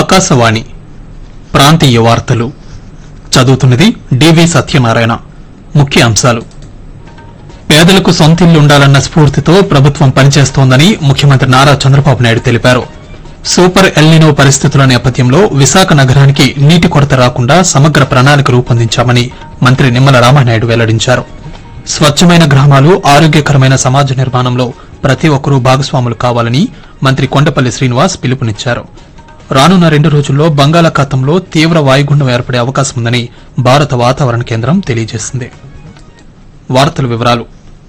ఆకాశవాణి ప్రాంతీయ వార్తలు చదువుతున్నది డివి సత్యనారాయణ ముఖ్య అంశాలు పేదలకు సొంతిల్లు ఉండాలన్న స్ఫూర్తితో ప్రభుత్వం పనిచేస్తోందని ముఖ్యమంత్రి నారా చంద్రబాబు నాయుడు తెలిపారు సూపర్ ఎల్నినో పరిస్థితుల నేపథ్యంలో విశాఖ నగరానికి నీటి కొరత రాకుండా సమగ్ర ప్రణాళిక రూపొందించామని మంత్రి నిమ్మల రామానాయుడు వెల్లడించారు స్వచ్ఛమైన గ్రామాలు ఆరోగ్యకరమైన సమాజ నిర్మాణంలో ప్రతి ఒక్కరూ భాగస్వాములు కావాలని మంత్రి కొండపల్లి శ్రీనివాస్ పిలుపునిచ్చారు రానున్న రెండు రోజుల్లో బంగాళాఖాతంలో తీవ్ర వాయుగుండం ఏర్పడే అవకాశం ఉందని భారత వాతావరణ కేంద్రం తెలియజేసింది వార్తల వివరాలు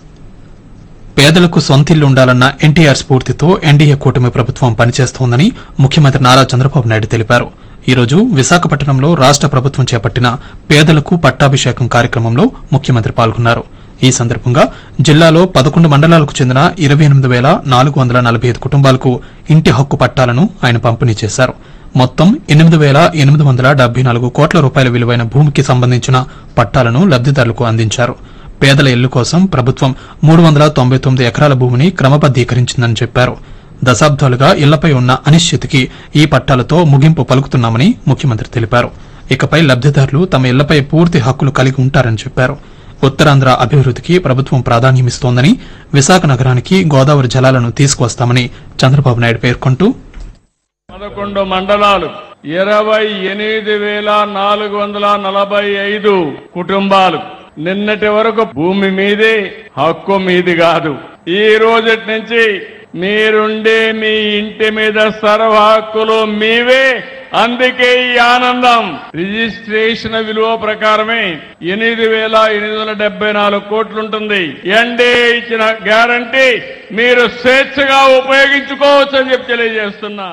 పేదలకు సొంతిల్లు ఉండాలన్న ఎన్టీఆర్ స్ఫూర్తితో ఎన్డీఏ కూటమి ప్రభుత్వం పనిచేస్తోందని ముఖ్యమంత్రి నారా చంద్రబాబు నాయుడు తెలిపారు ఈ రోజు విశాఖపట్నంలో రాష్ట ప్రభుత్వం చేపట్టిన పేదలకు పట్టాభిషేకం కార్యక్రమంలో ముఖ్యమంత్రి పాల్గొన్నారు ఈ సందర్భంగా జిల్లాలో పదకొండు మండలాలకు చెందిన ఇరవై ఎనిమిది వేల నాలుగు వందల నలభై ఐదు కుటుంబాలకు ఇంటి హక్కు పట్టాలను ఆయన పంపిణీ చేశారు మొత్తం ఎనిమిది వేల ఎనిమిది వందల డెబ్బై నాలుగు కోట్ల రూపాయల విలువైన భూమికి సంబంధించిన పట్టాలను లబ్దిదారులకు అందించారు పేదల ఇల్లు కోసం ప్రభుత్వం మూడు వందల తొంభై తొమ్మిది ఎకరాల భూమిని క్రమబద్దీకరించిందని చెప్పారు దశాబ్దాలుగా ఇళ్లపై ఉన్న అనిశ్చితికి ఈ పట్టాలతో ముగింపు పలుకుతున్నామని ముఖ్యమంత్రి తెలిపారు ఇకపై లబ్దిదారులు తమ ఇళ్లపై పూర్తి హక్కులు కలిగి ఉంటారని చెప్పారు ఉత్తరాంధ్ర అభివృద్దికి ప్రభుత్వం ప్రాధాన్యమిస్తోందని విశాఖ నగరానికి గోదావరి జలాలను తీసుకువస్తామని చంద్రబాబు నాయుడు పేర్కొంటూ పదకొండు మండలాలు ఇరవై ఎనిమిది వేల నాలుగు వందల నలభై ఐదు కుటుంబాలు నిన్నటి వరకు భూమి మీదే హక్కు మీది కాదు ఈ రోజటి నుంచి మీరుండే మీ ఇంటి మీద సర్వ హక్కులు మీవే అందుకే ఈ ఆనందం రిజిస్ట్రేషన్ విలువ ప్రకారమే ఎనిమిది వేల ఎనిమిది వందల డెబ్బై నాలుగు కోట్లుంటుంది ఎన్డే ఇచ్చిన గ్యారంటీ మీరు స్వేచ్ఛగా ఉపయోగించుకోవచ్చు అని చెప్పి తెలియజేస్తున్నా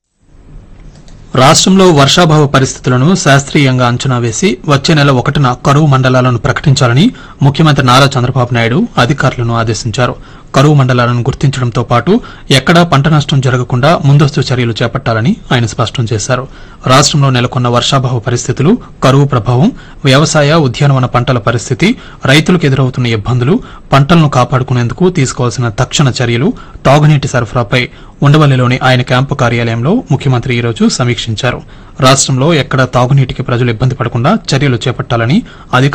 రాష్ట్రంలో వర్షాభావ పరిస్థితులను శాస్త్రీయంగా అంచనా వేసి వచ్చే నెల ఒకటిన కరువు మండలాలను ప్రకటించాలని ముఖ్యమంత్రి నారా చంద్రబాబు నాయుడు అధికారులను ఆదేశించారు కరువు మండలాలను గుర్తించడంతో పాటు ఎక్కడా పంట నష్టం జరగకుండా ముందస్తు చర్యలు చేపట్టాలని ఆయన స్పష్టం చేశారు రాష్ట్రంలో నెలకొన్న వర్షాభావ పరిస్థితులు కరువు ప్రభావం వ్యవసాయ ఉద్యానవన పంటల పరిస్థితి రైతులకు ఎదురవుతున్న ఇబ్బందులు పంటలను కాపాడుకునేందుకు తీసుకోవాల్సిన తక్షణ చర్యలు తాగునీటి సరఫరాపై ఉండవల్లిలోని ఆయన క్యాంపు కార్యాలయంలో ముఖ్యమంత్రి ఈ రోజు సమీక్షించారు రాష్ట్రంలో ఎక్కడ తాగునీటికి ప్రజలు ఇబ్బంది పడకుండా చర్యలు చేపట్టాలని అధికారులు